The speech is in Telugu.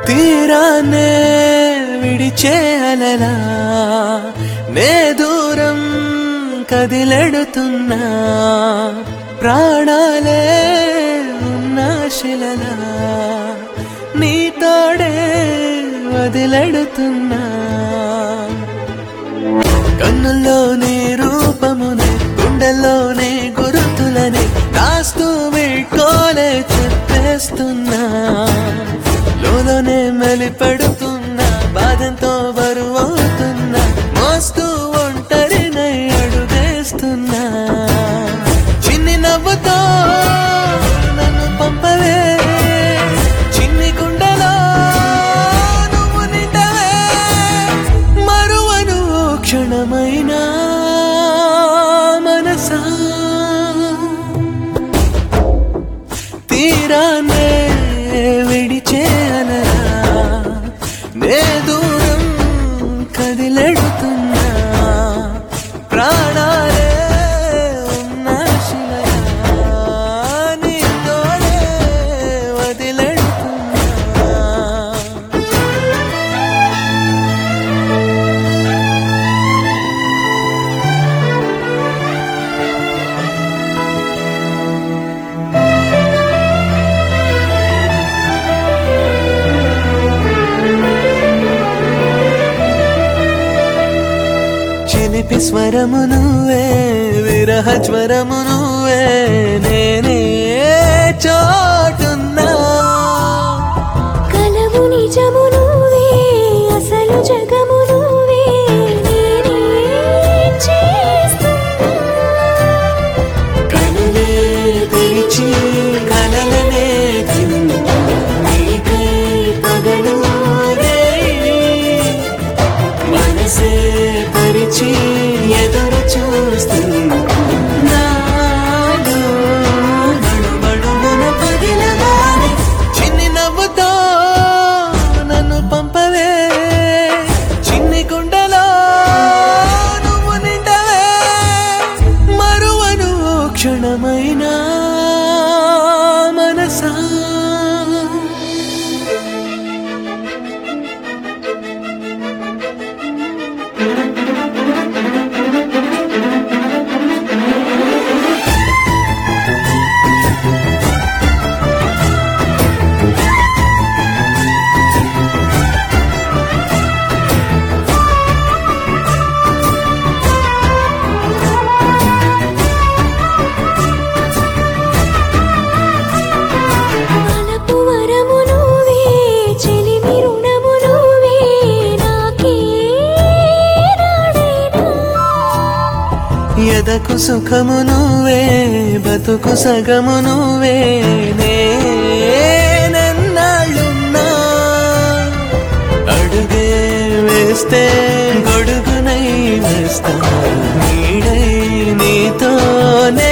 తీరాన్నే విడిచే అలలా నే దూరం కదిలెడుతున్నా ప్రాణాలే ఉన్న శిలలా నీ తోడే వదిలెడుతున్నా కన్నుల్లోనే రూపమునే గుండెల్లోనే గురుతులని రాస్తూ వీడ్కోలే చెప్పేస్తున్నా లోలోనే మెలిపెడుతున్నా బాధంతో బరువవుతున్నా మోస్తూ ఒంటరినై అడుగేస్తున్నా చిన్ని నవ్వుతో నన్ను పంపవే చిన్ని గుండెలో నువ్వు నిండవే మరువను ఓ క్షణమైనా మనసా తీరానే విడిచేయనరా నే దూరం కదిలెడుతున్నా ప్రాణాలే ఉన్న శిలలా నీతోనే వదిలెడుతున్నా చిలిపి స్వరము నువ్వే విరహ జ్వరము నువ్వే నేనే చోటున్నా కలవు నిజము నువ్వే అసలు జగము నువ్వే నేనేం చేస్తున్నా కనులే తెరిచి కలలనే తిన్నా. నీకై పగలు రేయి. మనసే పరిచి ఎదురు చూస్తున్నా నాలో నడుమడుగున పగిలగానే చిన్ని నవ్వుతో నన్ను పంపవే చిన్ని గుండెలో నువ్వు నిండవే మరువను ఓ క్షణమైనా మనసా అలపు వరము నువ్వే చెలిమి రుణము నువ్వే నాకే రాడేనా ఎదకు సుఖము నువ్వే బతుకు సగము నువ్వే నేనన్నాళ్ళున్నా అడుగే వేస్తే గొడుగునై వేస్తా నీడై నీతోనే